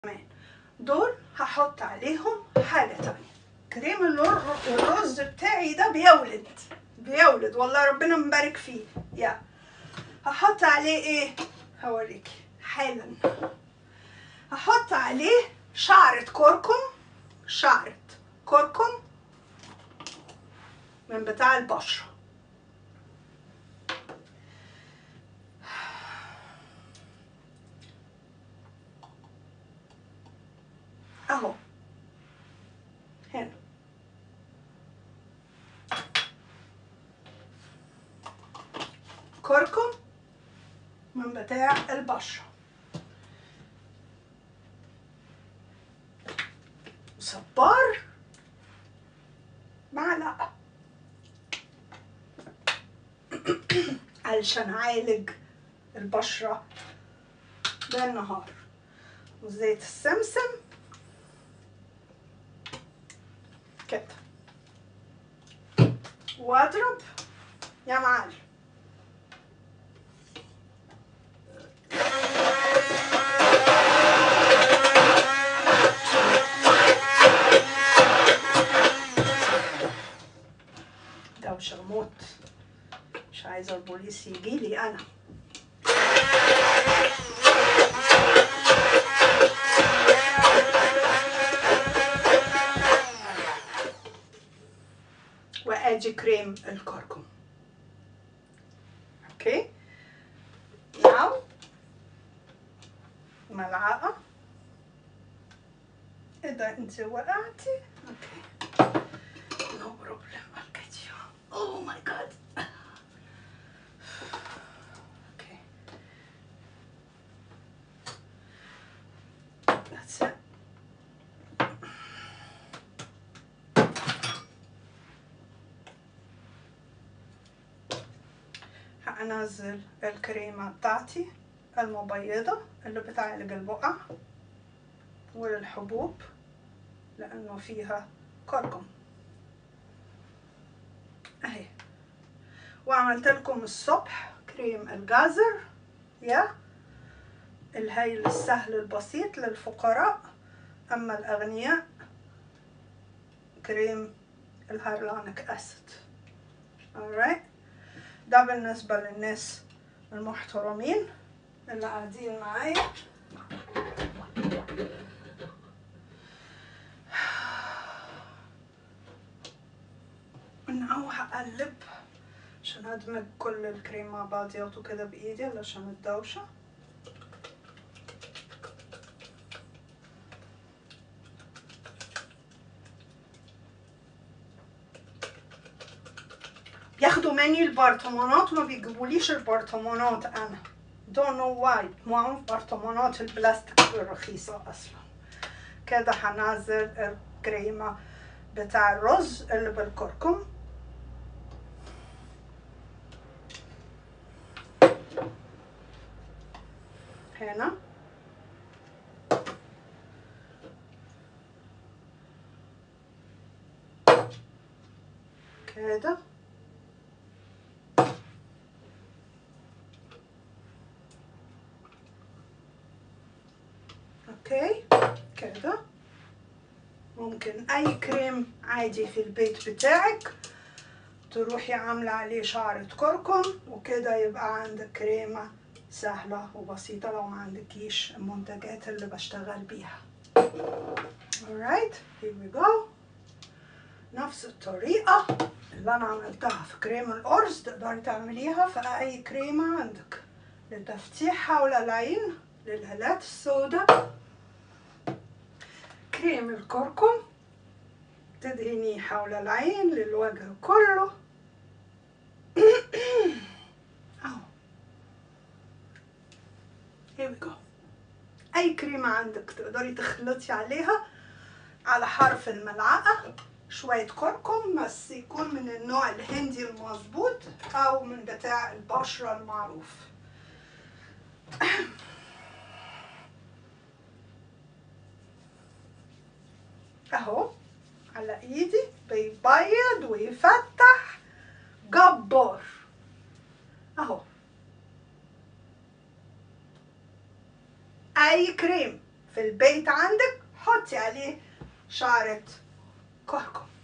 دول هحط عليهم حاجة تانية كريم الر- الرز بتاعي ده بيولد بيولد والله ربنا مبارك فيه يا هحط عليه ايه هوريكي حالا هحط عليه شعرة كركم شعرة كركم من بتاع البشرة اهو هنا كركم من بتاع البشرة صبار معلقة علشان اعالج البشرة بالنهار وزيت السمسم كده واضرب يا معلم دوشة موت مش عايزة البوليس يجيلي أنا وادي كريم الكركم اوكي now ملعقة ايه ده انت وقعتي اوكي no problem I'll get you oh my god okay that's it هنزل الكريمة بتاعتي المبيضة اللي بتعالج البقع والحبوب لأنه فيها كركم أهي وعملت لكم الصبح كريم الجزر يا الهيل السهل البسيط للفقراء أما الأغنياء كريم الهيرلانيك أسيد alright ده بالنسبة للناس المحترمين اللي قاعدين معايا انا هو هقلب عشان ادمج كل الكريم مع بعضياته كده بايدي علشان الدوشة بياخدوا مني البرطمانات وما بيجيبوليش البرطمانات انا don't know why معهم برطمانات البلاستيك الرخيصة اصلا كده هنزل الكريمة بتاع الرز اللي بالكركم هنا كده اوكي كده ممكن اي كريم عادي في البيت بتاعك تروحي عاملة عليه شعرة كركم وكده يبقى عندك كريمة سهلة وبسيطة لو ما عندكيش المنتجات اللي بشتغل بيها alright here we go نفس الطريقة اللي أنا عملتها في كريم الأرز تقدري تعمليها في أي كريمة عندك لتفتيح حول العين للهالات السوداء كريم الكركم تدهنيه حول العين للوجه كله اهو here we go اي كريمة عندك تقدري تخلطي عليها على حرف الملعقة شوية كركم بس يكون من النوع الهندي المظبوط او من بتاع البشرة المعروف اهو على ايدي بيبيض ويفتح جبار اهو اي كريم في في البيت عندك حطي عليه شعرة كركم